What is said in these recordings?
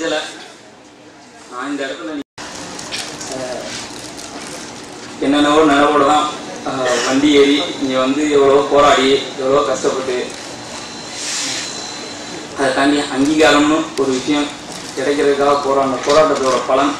அஞ்சலை நான் இந்த இடத்துல நீ- அஹ், என்னென்னவோ நிலவோட தான் அஹ், வண்டி ஏறி இங்கே வந்து எவ்வளோ போராடி எவ்வளோ கஷ்டப்பட்டு அதை தாண்டி அங்கீகாரம்னு ஒரு விஷயம் கிடைக்கிறதுக்காக போராடின போராட்டத்தோட பலன்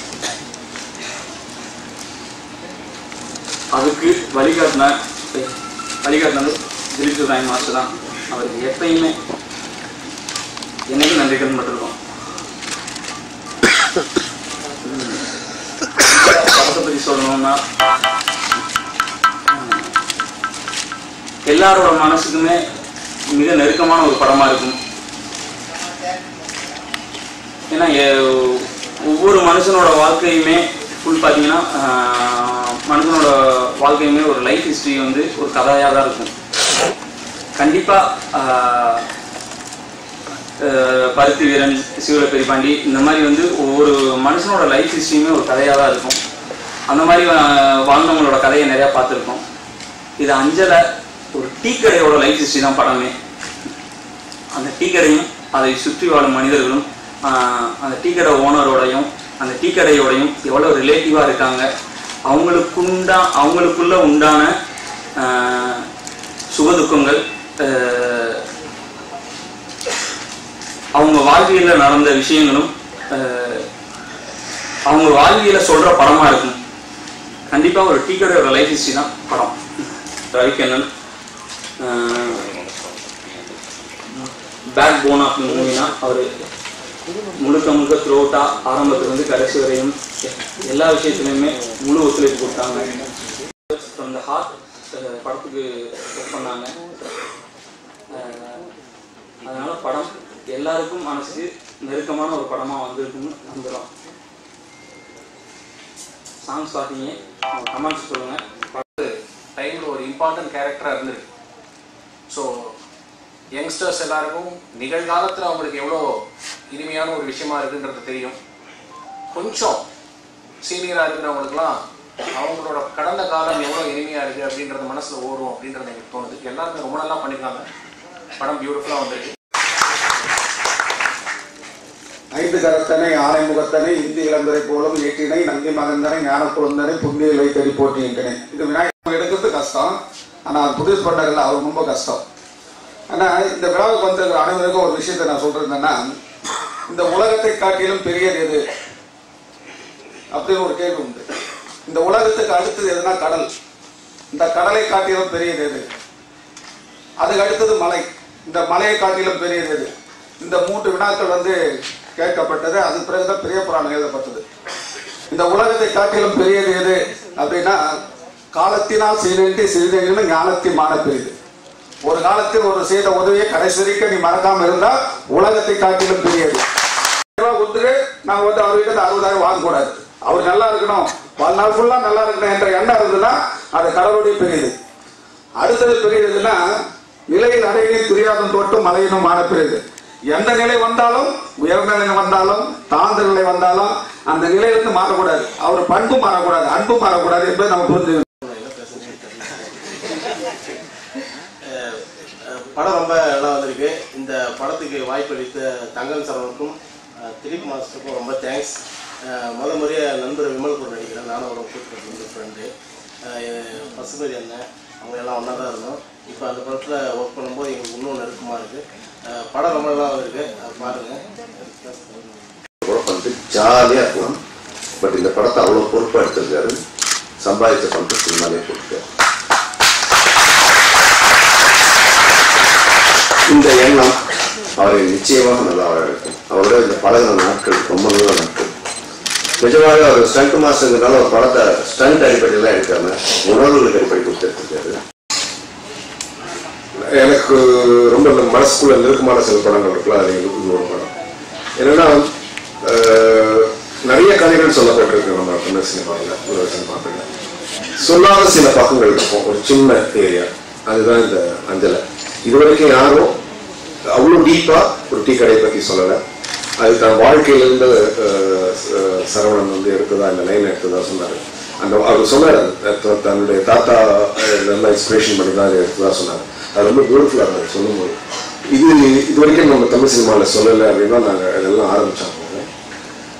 அதுக்கு வழிகாட்டின வழிகாட்டினது திலீப் சுப்ராயன் மாஸ்டர் தான் அவருக்கு எப்பயுமே என்னைக்கும் நன்றி கடன் பட்டிருக்கோம் உம். படத்தை பற்றி சொல்லணும்னா உம், எல்லாரோட மனசுக்குமே மிக நெருக்கமான ஒரு படமா இருக்கும் ஏன்னா எ- ஒவ்வொரு மனுஷனோட வாழ்க்கையுமே ஃபுல் பார்த்தீங்கன்னா ஆஹ், மனுஷனோட வாழ்க்கையுமே ஒரு லைஃப் ஹிஸ்ட்ரி வந்து ஒரு கதையாக தான் இருக்கும் கண்டிப்பாக பருத்தி வீரன் சிவல பெரியபாண்டி இந்த மாதிரி வந்து ஒவ்வொரு மனுஷனோட லைஃப் ஹிஸ்ட்ரியுமே ஒரு கதையாக தான் இருக்கும் அந்த மாதிரி ஆஹ், வாழ்ந்தவங்களோட கதையை நிறையா பார்த்துருக்கோம் இது அஞ்சலை ஒரு டீ கடையோட லைஃப் ஹிஸ்ட்ரி தான் படமே அந்த டீ கடையும் அதை சுற்றி வாழும் மனிதர்களும் ஆஹ், அந்த டீ கடை ஓனரோடையும் அந்த டீ கடையோடையும் எவ்வளோ ரிலேட்டிவாக இருக்காங்க அவங்களுக்குண்டா அவங்களுக்குள்ள உண்டான ஆஹ், சுகதுக்கங்கள் ஆஹ், அவங்க வாழ்வியலில் நடந்த விஷயங்களும் ஆஹ், அவங்க வாழ்வியலை சொல்கிற படமாக இருக்கும் கண்டிப்பாக ஒரு டீ கடையோட லைஃப் ஹிஸ்ட்ரி தான் படம் ரவிக்கண்ணன் பேக் போன் ஆஃப் மூவினா அவர் முழுக்க முழுக்க த்ரோட்டா ஆரம்பத்துல இருந்து கடைசி வரையும் எல்லா விஷயத்துலையுமே முழு ஒத்துழைப்பு கொடுத்தாங்க ஃப்ரம் த ஹார்ட் படத்துக்கு ஒர்க் பண்ணாங்க அஹ், அதனால படம் எல்லாருக்கும் மனசுக்கு நெருக்கமான ஒரு படமா வந்திருக்குன்னு நம்புகிறோம் சாங்ஸ் பார்த்தீங்க கமெண்ட்ஸ் சொல்லுங்க டைமில் ஒரு இம்பார்ட்டன்ட் கேரக்டராக இருந்திருக்கு ஸோ யங்ஸ்டர்ஸ் எல்லாருக்கும் நிகழ்காலத்தில் அவங்களுக்கு எவ்வளோ இனிமையான ஒரு விஷயமா இருக்குன்றது தெரியும் கொஞ்சம் சீனியராக இருக்கிறவங்களுக்குலாம் அவங்களோட கடந்த காலம் எவ்வளோ இனிமையாக இருக்குது அப்படின்றது மனசில் ஓடும் அப்படின்றது எனக்கு தோணுது எல்லாருமே ரொம்ப நல்லா பண்ணியிருக்காங்க படம் பியூட்டிஃபுல்லாக வந்திருக்கு ஐந்து கரத்தனை ஆனை முகத்தனை இந்தி இளந்துரை போலும் ஏற்றினை நந்தி மகந்தனை ஞான குழந்தனை புந்தியில் வைத்தடி போட்டியின்றனை இது விநாயகர் எடுக்கிறது கஷ்டம் ஆனா அது புதுசு பண்ணதில்ல அவர் ரொம்ப கஷ்டம் ஆனா இந்த விழாவுக்கு வந்திருக்கிற அனைவருக்கும் ஒரு விஷயத்தை நான் சொல்றது என்னன்னா இந்த உலகத்தை காட்டிலும் பெரியது எது அப்படின்னு ஒரு கேள்வி உண்டு இந்த உலகத்துக்கு அடுத்தது எதுனா கடல் இந்த கடலை காட்டிலும் பெரியது எது அதுக்கு அடுத்தது மலை இந்த மலையை காட்டிலும் பெரியது எது இந்த மூன்று வினாக்கள் வந்து கேட்கப்பட்டது அது பிறகுதான் பெரிய புராணம் எழுதப்பட்டது இந்த உலகத்தை காட்டிலும் பெரியது எது அப்படின்னா காலத்தினால் செய்தேன்ட்டு செய்தேன்னு ஞானத்தின் மான பெரியது ஒரு காலத்தில் ஒரு செய்த உதவியை கடைசி வரைக்கும் நீ மறக்காம இருந்தா உலகத்தை காட்டிலும் பெரியது ரூபாய் கொடுத்துட்டு நாங்க வந்து அவர்கிட்ட அறுபதாயிரம் வாங்கக்கூடாது அவர் நல்லா இருக்கணும் வாழ்நாள் ஃபுல்லா நல்லா இருக்கணும் என்ற எண்ணம் இருந்ததுன்னா அது கடவுளுடைய பெரியது அடுத்தது பெரியதுன்னா நிலையில் அடையிலும் தெரியாதும் தோட்டும் மலையினும் மான பெரியது எந்த நிலை வந்தாலும் உயர்ந்த நிலை வந்தாலும் தாழ்ந்த நிலை வந்தாலும் அந்த நிலையிலிருந்து மாறக்கூடாது அவர் பண்பு மாறக்கூடாது அன்பு மாறக்கூடாது என்பதை நம்ம புரிஞ்சு அஹ் அஹ் படம் ரொம்ப நல்லா வந்திருக்கு இந்த படத்துக்கு வாய்ப்பளித்த தங்கம் சரவனுக்கும் அஹ் திலீப் மாஸ்டருக்கும் ரொம்ப தேங்க்ஸ் முத முறையாக நண்பர் விமல் கூட நடிக்கிறேன் நானும் அவரை கூப்பிட்டு வந்து ஃப்ரெண்டு பசுபதி அண்ணன் அவங்க எல்லாம் ஒன்றா தான் இருந்தோம் இப்போ அந்த படத்தில் ஒர்க் பண்ணும்போது எங்களுக்கு இன்னும் நெருக்கமாக இருக்குது படம் ரொம்ப நல்லா வந்திருக்கு அதை பாருங்கள் கூட பண்ணிட்டு ஜாலியாக இருக்கலாம் பட் இந்த படத்தை அவ்வளோ பொறுப்பாக எடுத்திருக்காரு சம்பாதிச்ச பணத்தை சினிமாலே போட்டுருக்காரு இந்த எண்ணம் அவரை நிச்சயமாக நல்லா வாழ வைக்கும் அவரோட இந்த பழகின நாட்கள் ரொம்ப நல்ல நாட்கள் நிஜமாக அவர் ஸ்டண்ட் மாஸ்டர்னால ஒரு படத்தை ஸ்டண்ட் அடிப்படையில் எடுக்காம உணர்வுகளுக்கு அடிப்படை கொடுத்து எடுத்திருக்காரு எனக்கு ரொம்ப இந்த மனசுக்குள்ள நெருக்கமான சில படங்கள் இருக்குல்ல அது எனக்கு இது ஒரு படம் என்னன்னா அஹ், நிறைய கதைகள் சொல்லப்பட்டிருக்கு நம்ம தமிழ் சினிமாவில் உலக சினிமாவில் சொல்லாத சில பக்கங்கள் இருக்கும் ஒரு சின்ன ஏரியா அதுதான் இந்த அஞ்சலை இது வரைக்கும் யாரும் அவ்வளோ டீப்பா ஒரு டீ கடையை பத்தி சொல்லலை அது தன் வாழ்க்கையிலிருந்து அஹ், அஹ், சரவணன் வந்து எடுத்ததா இந்த லைன் எடுத்ததா சொன்னாரு அந்த அவர் சொன்னார் த- தன்னுடைய தாத்தா அஹ், நல்லா இன்ஸ்பிரேஷன் பண்ணி தான் அதை எடுத்ததா சொன்னார் அது ரொம்ப பியூட்டிஃபுல்லாக இருந்தது சொல்லும்போது இது இது வரைக்கும் நம்ம தமிழ் சினிமாவில் சொல்லலை அப்படின்னா நாங்கள் இதெல்லாம் ஆரம்பிச்சோம்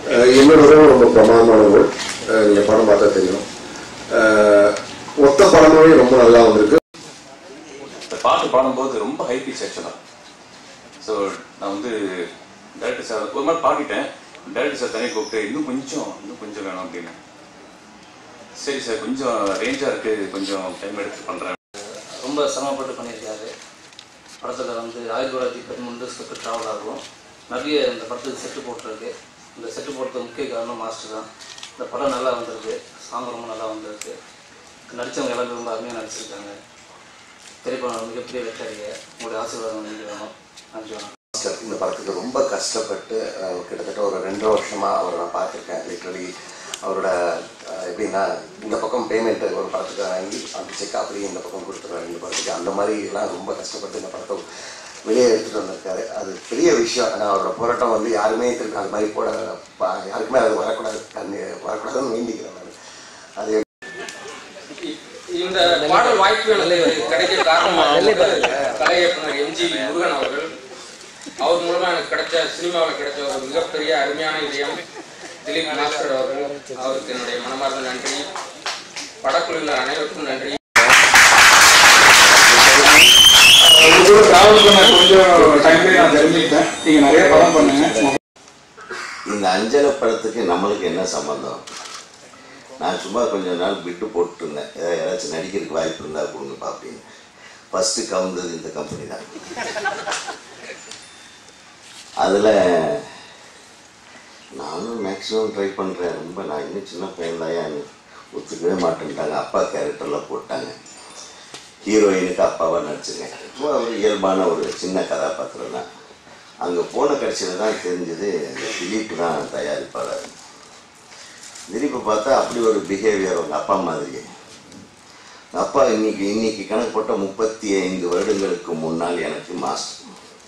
அஹ் என்னோட உறவு ரொம்ப பிரமாதமான உறவு அஹ் நீங்க படம் பார்த்தா தெரியும் அஹ் மொத்த படமே ரொம்ப நல்லா வந்திருக்கு இந்த பாட்டு பாடும்போது ரொம்ப ஹை பீச் ஆக்சுவலாக ஸோ நான் வந்து டேரக்டர் சார் ஒரு மாதிரி பாடிட்டேன் டேரக்டர் சார் தனியாக கூப்பிட்டு இன்னும் கொஞ்சம் இன்னும் கொஞ்சம் வேணும் அப்படின்னு சரி சார் கொஞ்சம் ரேஞ்சாக இருக்குது கொஞ்சம் டைம் எடுத்து பண்ணுறேன் ரொம்ப சிரமப்பட்டு பண்ணியிருக்காரு படத்தில் வந்து ஆயிரத்தி தொள்ளாயிரத்தி பதிமூணு ஸ்கிரிப்ட் ட்ராவல் ஆகும் நிறைய இந்த படத்துக்கு செட்டு போட்டிருக்கு இந்த செட்டு போட்டது முக்கிய காரணம் மாஸ்டர் தான் இந்த படம் நல்லா வந்திருக்கு சாங் ரொம்ப நல்லா வந்திருக்கு நடித்தவங்க எல்லாமே ரொம்ப அருமையாக நடிச்சிருக்காங்க திரைப்படம் மிகப்பெரிய வெற்றி உங்களுடைய ஆசீர்வாதம் நன்றி வேணும் நன்றி வணக்கம் மாஸ்டர் இந்த படத்துக்கு ரொம்ப கஷ்டப்பட்டு அஹ், கிட்டத்தட்ட ஒரு ரெண்டு வருஷமா அவரை நான் பார்த்துருக்கேன் லிட்ரலி அவரோட அஹ், எப்படின்னா இந்த பக்கம் பேமெண்ட் ஒரு படத்துக்கு வாங்கி அந்த செக் அப்படியே இந்த பக்கம் கொடுத்துருவாரு இந்த படத்துக்கு அந்த மாதிரி எல்லாம் ரொம்ப கஷ்டப்பட்டு இந்த படத்தை வெளியே எடுத்துட்டு வந்திருக்காரு அது பெரிய விஷயம் ஆனால் அவரோட போராட்டம் வந்து யாருமே திருப்பி அது மாதிரி போட பா- யாருக்குமே அது வரக்கூடாது அது வரக்கூடாதுன்னு வேண்டிக்கிறேன் நான் அது இந்த பாடல் வாய்ப்பு எனக்கு கிடைக்க காரணமாக கலை இயக்குனர் எம்ஜி முருகன் அவர்கள் அவர் மூலமா எனக்கு கிடைச்ச சினிமாவில் கிடைச்ச ஒரு மிகப்பெரிய அருமையான இதயம் திலீப் மாஸ்டர் அவர்கள் அவருக்கு என்னுடைய மனமார்ந்த நன்றி படக்குழுவினர் அனைவருக்கும் நன்றி உங்க கூட டிராவல் பண்ண கொஞ்சம் டைம்லேயே நான் தெரிஞ்சுக்கிட்டேன் நீங்க நிறைய படம் பண்ணுங்க இந்த அஞ்சலை படத்துக்கு நம்மளுக்கு என்ன சம்பந்தம் நான் சும்மா கொஞ்ச நாள் விட்டு போட்டுருந்தேன் ஏதாவது யாராச்சும் நடிக்கிறதுக்கு வாய்ப்பு இருந்தால் கொடுங்கப்பா அப்படின்னு ஃபஸ்ட்டு கவுந்தது இந்த கம்பெனி தான் அதில் நானும் மேக்ஸிமம் ட்ரை பண்ணுறேன் ரொம்ப நான் இன்னும் சின்ன பையன் தான் ஒத்துக்கவே மாட்டேன்ட்டாங்க அப்பா கேரக்டரில் போட்டாங்க ஹீரோயினுக்கு அப்பாவாக நடிச்சிருக்கேன் சும்மா ஒரு இயல்பான ஒரு சின்ன கதாபாத்திரம் தான் அங்கே போன கடைசியில் தான் தெரிஞ்சது இந்த திலீப் தான் தயாரிப்பாளர் திலீப்பை பார்த்தா அப்படி ஒரு பிஹேவியர் அவங்க அப்பா மாதிரியே அப்பா இன்னைக்கு இன்னைக்கு கணக்கு போட்ட முப்பத்தி ஐந்து வருடங்களுக்கு முன்னால் எனக்கு மாஸ்டர்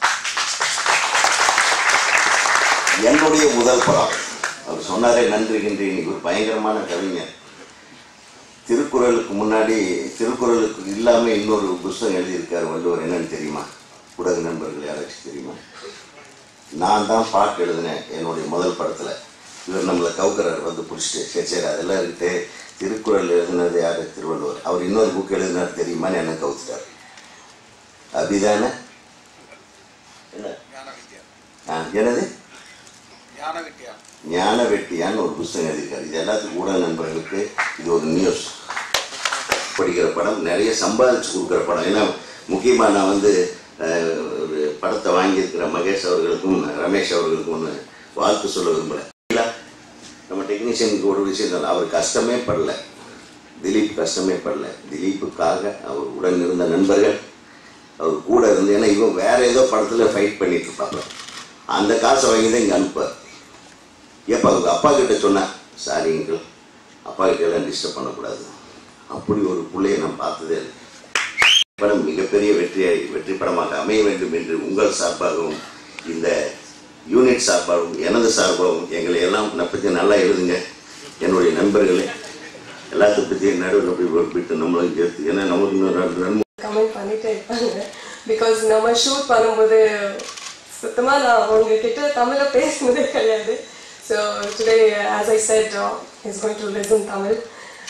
என்னுடைய முதல் படம் அவர் சொன்னாரே நன்றி கின்றி இன்னைக்கு ஒரு பயங்கரமான கவிஞர் திருக்குறளுக்கு முன்னாடி திருக்குறளுக்கு இல்லாமல் இன்னொரு புஸ்தகம் எழுதியிருக்காரு வள்ளுவர் என்னன்னு தெரியுமா ஊடக நண்பர்கள் யாராச்சும் தெரியுமா நான் தான் பாட்டு எழுதினேன் என்னுடைய முதல் படத்தில் இவர் நம்மளை கவுக்கரார் வந்து பிடிச்சிட்டு சரி சரி அதெல்லாம் இருக்கு திருக்குறள் எழுதினது யார் திருவள்ளுவர் அவர் இன்னொரு புக் எழுதினார் தெரியுமான்னு என்ன கவுத்துட்டார் அப்படிதானே என்ன ஆ, என்னது ஞான வெட்டியான்னு ஒரு புஸ்தகம் எழுதியிருக்காரு இது எல்லாத்துக்கும் ஊடக நண்பர்களுக்கு இது ஒரு நியூஸ் படிக்கிற படம் நிறைய சம்பாதிச்சு கொடுக்குற படம் ஏன்னா முக்கியமாக நான் வந்து அஹ், ஒரு படத்தை வாங்கியிருக்கிற மகேஷ் அவர்களுக்கும் ரமேஷ் அவர்களுக்கும் ஒன்று வாழ்த்து சொல்ல விரும்புகிறேன் இல்லை நம்ம டெக்னீஷியனுக்கு ஒரு விஷயம் தான் அவர் கஷ்டமே படல திலீப் கஷ்டமே படல திலீப்புக்காக அவர் உடன் இருந்த நண்பர்கள் அவர் கூட இருந்து ஏன்னா இவன் வேற ஏதோ படத்தில் ஃபைட் பண்ணிட்டு இருப்பாங்க அந்த காசை வாங்கி தான் இங்கே அனுப்புவார் ஏப்பா அவங்க அப்பா கிட்ட சொன்னேன் சாரி அங்கிள் அப்பா கிட்ட எல்லாம் டிஸ்டர்ப் பண்ணக்கூடாது அப்படி ஒரு பிள்ளையை நான் பார்த்ததே இல்லை படம் மிகப்பெரிய வெற்றியை வெற்றி படமாக அமைய வேண்டும் என்று உங்கள் சார்பாகவும் இந்த யூனிட் சார்பாகவும் எனது சார்பாகவும் எங்களை எல்லாம் நான் பற்றி நல்லா எழுதுங்க என்னுடைய நண்பர்களே எல்லாத்த பற்றியும் நடுவில் போய் விட்டு நம்மளும் சேர்த்து ஏன்னா நமக்கு இன்னும் ரெண்டு ரெண்டு கமெண்ட் பண்ணிட்டே இருப்பாங்க பிகாஸ் நம்ம ஷூட் பண்ணும்போது சுத்தமா நான் உங்ககிட்ட தமிழ்ல பேசினதே கிடையாது so today as I said is going to listen Tamil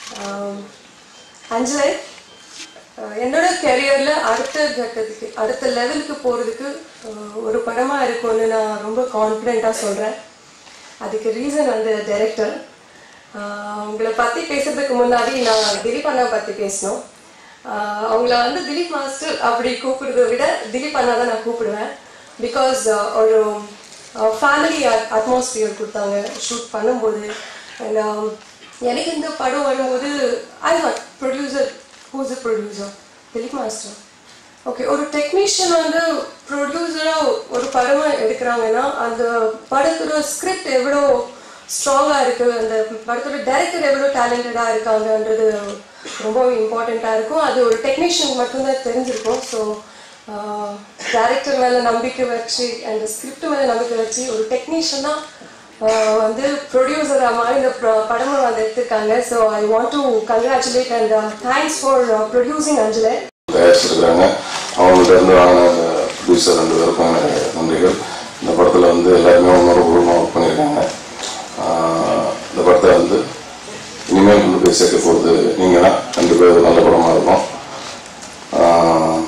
Anjalai ah என்னோட கெரியர்ல அடுத்த கட்டத்துக்கு அடுத்த லெவலுக்கு போறதுக்கு அஹ் ஒரு படமா இருக்கும்னு நான் ரொம்ப கான்ஃபிடென்ட்டா சொல்றேன் அதுக்கு ரீசன் வந்து டைரக்டர் உங்களை பத்தி பேசுறதுக்கு முன்னாடி நான் திலீப் அண்ணா பத்தி பேசணும் ஆஹ் அவங்கள வந்து திலீப் மாஸ்டர் அப்படி கூப்பிடுறத விட திலீப் அண்ணா தான் நான் கூப்பிடுவேன் பிகாஸ் ஒரு ஃபேமிலி அட்மாஸ்பியர் கொடுத்தாங்க ஷூட் பண்ணும்போது And, um, எனக்கு இந்த படம் வரும்போது I had producer who's a producer Dilip master okay ஒரு டெக்னீஷியன் வந்து ப்ரொடியூசராக ஒரு படமா எடுக்கிறாங்கன்னா அந்த படத்தோட ஸ்கிரிப்ட் எவ்வளோ ஸ்ட்ராங்காக இருக்குது அந்த படத்தோட டைரக்டர் எவ்வளோ டேலண்டடாக இருக்காங்கன்றது ரொம்ப இம்பார்ட்டண்ட்டாக இருக்கும் அது ஒரு டெக்னீஷியன் மட்டும்தான் தெரிஞ்சிருக்கும் ஸோ டேரக்டர் மேலே நம்பிக்கை வச்சு அந்த ஸ்கிரிப்ட் மேலே நம்பிக்கை வச்சு ஒரு டெக்னீஷியன் தான் ஆஹ் வந்து ப்ரொடியூசராக மாதிரி இந்த ப- படமா வந்து எடுத்திருக்காங்க so I want to congratulate and thanks for producing Anjalai தயாரிச்சிருக்கிறாங்க அவங்கள்ட்ட இருந்து வாங்கின ப்ரொடியூசர் ரெண்டு பேருக்கும் எனக்கு நன்றிகள் இந்த படத்தில் வந்து எல்லாருமே உணர்வுபூர்வமாக ஒர்க் பண்ணியிருக்காங்க ஆஹ் இந்த படத்தை வந்து இனிமேல் கொண்டு போய் சேர்க்க போகிறது நீங்கள் தான் கண்டிப்பாக இது நல்ல படமாக இருக்கும் ஆஹ்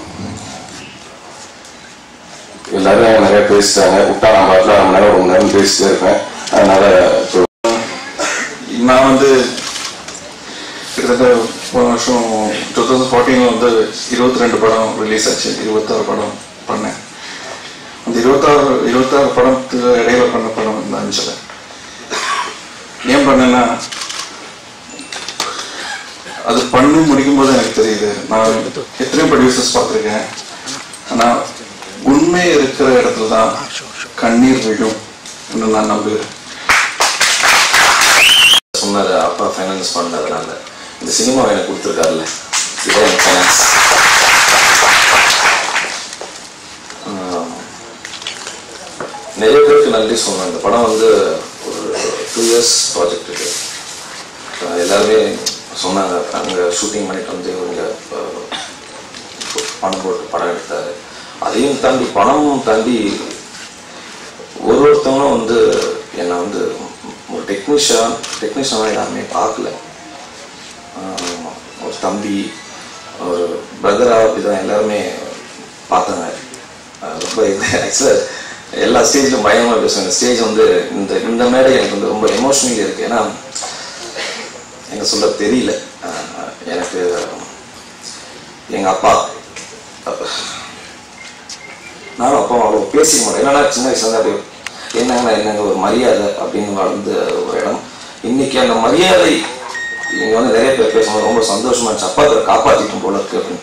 எல்லாரும் நிறைய பேசிட்டாங்க விட்டா நான் பாட்டில் அரை மணி நேரம் ஒரு மணி நேரம் பேசிட்டே இருப்பேன் அதனால இப்போ நான் வந்து கிட்டத்தட்ட போன வருஷம் டூ தௌசண்ட் ஃபோர்டீனில் வந்து இருபத்தி ரெண்டு படம் ரிலீஸ் ஆச்சு இருபத்தாறு படம் பண்ணேன் அந்த இருபத்தாறு இருபத்தாறு படத்துக்கு இடையில பண்ண படம் இந்த அஞ்சலை ஏன் பண்ணேன்னா அது பண்ணி முடிக்கும் போது எனக்கு தெரியுது நான் எத்தனையோ ப்ரொடியூசர்ஸ் பார்த்துருக்கேன் ஆனால் உண்மை இருக்கிற இடத்துல தான் கண்ணீர் விழும் என்று நான் நம்புகிறேன் சொன்னாரு அப்பா ஃபைனான்ஸ் பண்ணதுனால இந்த சினிமா எனக்கு கொடுத்துருக்காருல்ல இதான் எனக்கு ஃபைனான்ஸ் நிறைய பேருக்கு நன்றி சொன்னேன் இந்த படம் வந்து ஒரு டூ இயர்ஸ் ப்ராஜெக்ட் இது அஹ் எல்லாருமே சொன்னாங்க அங்கே ஷூட்டிங் பண்ணிட்டு வந்து இவங்க அஹ், பணம் போட்டு படம் எடுத்தாரு அதையும் தாண்டி பணமும் தாண்டி ஒரு ஒருத்தவங்களும் வந்து என்னை வந்து ஒரு டெக்னீஷியன் டெக்னீஷியனாக யாருமே பார்க்கல ஆஹ் ஒரு தம்பி ஒரு பிரதராக அப்படி தான் எல்லாருமே பார்த்தாங்க ஆஹ் ரொம்ப இது ஆக்சுவலாக எல்லா ஸ்டேஜ்லையும் பயங்கரமாக பேசுவாங்க ஸ்டேஜ் வந்து இந்த இந்த மேடை எனக்கு வந்து ரொம்ப எமோஷ்னலி இருக்குது ஏன்னா எங்க சொல்ல தெரியல ஆஹ் எனக்கு எங்கள் அப்பா நானும் அப்பா அவ்வளோ பேசிக்க மாட்டேன் என்னன்னா சின்ன வயசுல இருந்து அப்படியே என்னங்க என்னங்க ஒரு மரியாதை அப்படின்னு வளர்ந்த ஒரு இடம் இன்னைக்கு அந்த மரியாதை இங்க வந்து நிறைய பேர் பேசும்போது ரொம்ப சந்தோஷமா இருந்துச்சு அப்பா அதை காப்பாத்திக்கும் போல இருக்கு அப்படின்னு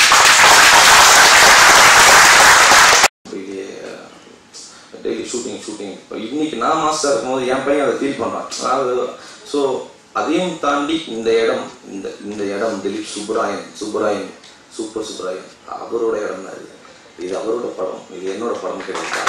டெய்லி ஷூட்டிங் ஷூட்டிங் இப்போ இன்னைக்கு நான் மாஸ்டர் இருக்கும்போது என் பையன் அதை ஃபீல் பண்ணுறான் அதாவது ஸோ அதையும் தாண்டி இந்த இடம் இந்த இந்த இடம் திலீப் சுப்ராயன் சுப்ராயன் சூப்பர் சுப்ராயன் அவரோட இடம் தான் இது இது அவரோட படம் இது என்னோட படம் கிடையாது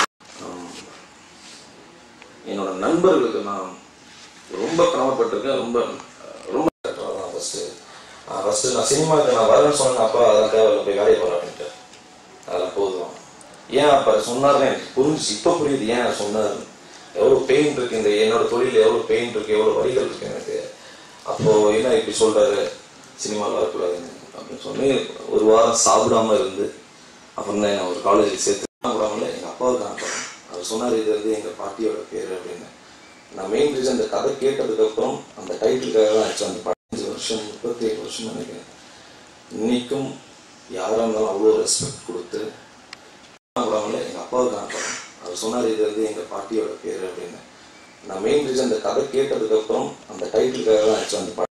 என்னோட நண்பர்களுக்கு நான் ரொம்ப கடமைப்பட்டிருக்கேன் ரொம்ப ரொம்ப ஃபஸ்ட்டு ஃபஸ்ட்டு நான் சினிமாவுக்கு நான் வரேன்னு சொன்னேன் அப்பா அதெல்லாம் தேவையில்ல போய் வேலையை போகிறேன் அப்படின்ட்டு அதெல்லாம் போதும் ஏன் அப்போ சொன்னார்னு எனக்கு புரிஞ்சுச்சு இப்போ புரியுது ஏன் அவர் சொன்னார் எவ்வளோ பெயின் இருக்கு இந்த என்னோட தொழிலில் எவ்வளோ பெயின் இருக்கு எவ்வளோ வழிகள் இருக்கு எனக்கு அப்போ என்ன இப்படி சொல்றாரு சினிமாவில் வரக்கூடாதுன்னு அப்படின்னு சொல்லி ஒரு வாரம் சாப்பிடாம இருந்து அப்புறம் தான் என்ன ஒரு காலேஜுக்கு சேர்த்து கூடாமல் எங்கள் அப்பாவுக்கு நான் படம் அவர் சொன்னார் இது வந்து எங்கள் பாட்டியோட பேர் அப்படின்னு நான் மெயின் ரீசன் இந்த கதை கேட்டதுக்கப்புறம் அந்த டைட்டிலுக்காக தான் ஆச்சு அந்த பதினஞ்சு வருஷம் முப்பத்தி ஏழு வருஷம் நினைக்கிறேன் இன்னைக்கும் யாராக இருந்தாலும் அவ்வளோ ரெஸ்பெக்ட் கொடுத்து கூடாமல் எங்கள் அப்பாவுக்கு நான் படம் அவர் சொன்னார் இது வந்து எங்கள் பாட்டியோட பேர் அப்படின்னு நான் மெயின் ரீசன் இந்த கதை கேட்டதுக்கப்புறம் அந்த டைட்டிலுக்காக தான் ஆச்சு அந்த